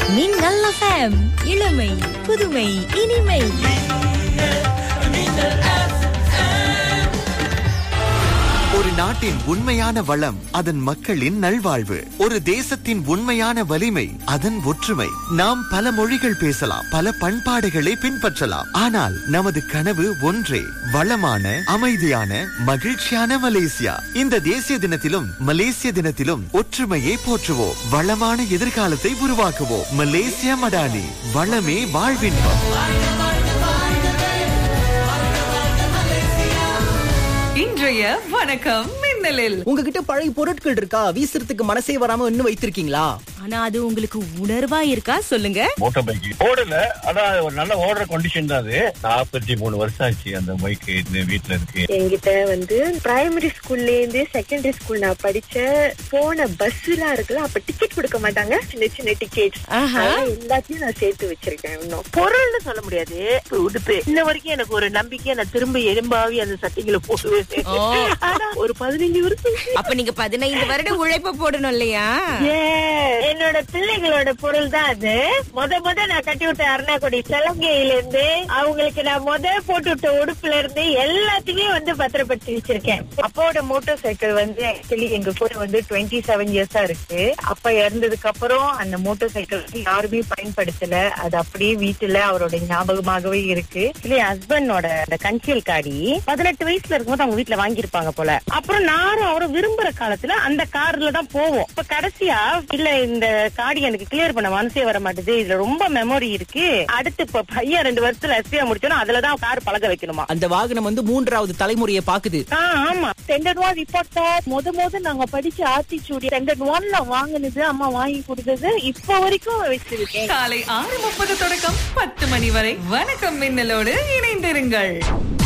மின்னல் FM இளமை புதுமை இனிமை ஒரு நாட்டின் உண்மையான வளம் அதன் மக்களின் நல்வாழ்வு ஒரு தேசத்தின் உண்மையான வலிமை அதன் ஒற்றுமை நாம் பல மொழிகள் பேசலாம் பல பண்பாடுகளை பின்பற்றலாம் ஆனால் நமது கனவு ஒன்றே வளமான அமைதியான மகிழ்ச்சியான மலேசியா இந்த தேசிய தினத்திலும் மலேசிய தினத்திலும் ஒற்றுமையை போற்றுவோம் வளமான எதிர்காலத்தை உருவாக்குவோம் மலேசியா மடானி வளமே வாழ்வின்பம் இன்றைய வணக்கம் மின்னலில் உங்ககிட்ட பழைய பொருட்கள் இருக்கா வீசுறதுக்கு மனசே வராம இன்னும் வைத்திருக்கீங்களா ஆனா அது உங்களுக்கு உணர்வா இருக்கா சொல்லுங்க மோட்டார் பைக் ஓடல ஆனா ஒரு நல்ல ஓடுற கண்டிஷன் தான் அது நாற்பத்தி மூணு வருஷம் ஆச்சு அந்த பைக் இந்த வீட்டுல இருக்கு என்கிட்ட வந்து பிரைமரி ஸ்கூல்ல இருந்து செகண்டரி ஸ்கூல் நான் படிச்ச போன பஸ் எல்லாம் இருக்குல்ல அப்ப டிக்கெட் கொடுக்க மாட்டாங்க சின்ன சின்ன டிக்கெட் ஆஹா. எல்லாத்தையும் நான் சேர்த்து வச்சிருக்கேன் இன்னும் பொருள்னு சொல்ல முடியாது உடுப்பு இன்ன வரைக்கும் எனக்கு ஒரு நம்பிக்கை நான் திரும்ப எலும்பாவி அந்த சட்டைகளை போடுவேன் ஓ. ஆனா ஒரு பதினஞ்சு வருஷம் அப்ப நீங்க பதினைந்து வருட உழைப்பு போடணும் இல்லையா Yeah. என்னோட பிள்ளைகளோட பொருள் தான் அது முத முத நான் கட்டி விட்ட அருணாக்குடி சலங்கையில இருந்து அவங்களுக்கு நான் முத போட்டு விட்ட உடுப்புல இருந்து எல்லாத்தையுமே வந்து பத்திரப்படுத்தி வச்சிருக்கேன் அப்பாவோட மோட்டார் சைக்கிள் வந்து ஆக்சுவலி எங்க கூட வந்து டுவெண்ட்டி செவன் இயர்ஸா இருக்கு அப்பா இறந்ததுக்கு அப்புறம் அந்த மோட்டார் சைக்கிள் வந்து யாருமே பயன்படுத்தல அது அப்படியே வீட்டுல அவரோட ஞாபகமாகவே இருக்கு என் ஹஸ்பண்டோட அந்த கன்சியல் காடி பதினெட்டு வயசுல இருக்கும்போது அவங்க வீட்டுல வாங்கியிருப்பாங்க போல அப்புறம் நானும் அவரும் விரும்புற காலத்துல அந்த கார்ல தான் போவோம் இப்ப கடைசியா இல்ல இந்த காடி எனக்கு கிளியர் பண்ண மனசே வர மாட்டேது இதுல ரொம்ப மெமரி இருக்கு அடுத்து இப்ப பையன் ரெண்டு வருஷத்துல எஸ்பியா முடிச்சோன்னா அதுலதான் கார் பழக வைக்கணுமா அந்த வாகனம் வந்து மூன்றாவது தலைமுறையை பாக்குது ஆ, ஆமா ஸ்டாண்டர்ட் ஒன் ரிப்போர்ட் முத முத நாங்க படிச்ச ஆத்திச்சூடி ஸ்டாண்டர்ட் ஒன்ல வாங்குனது அம்மா வாங்கி கொடுத்தது இப்ப வரைக்கும் வச்சிருக்கேன் காலை ஆறு முப்பது தொடக்கம் பத்து மணி வரை வணக்கம் மின்னலோடு இணைந்திருங்கள்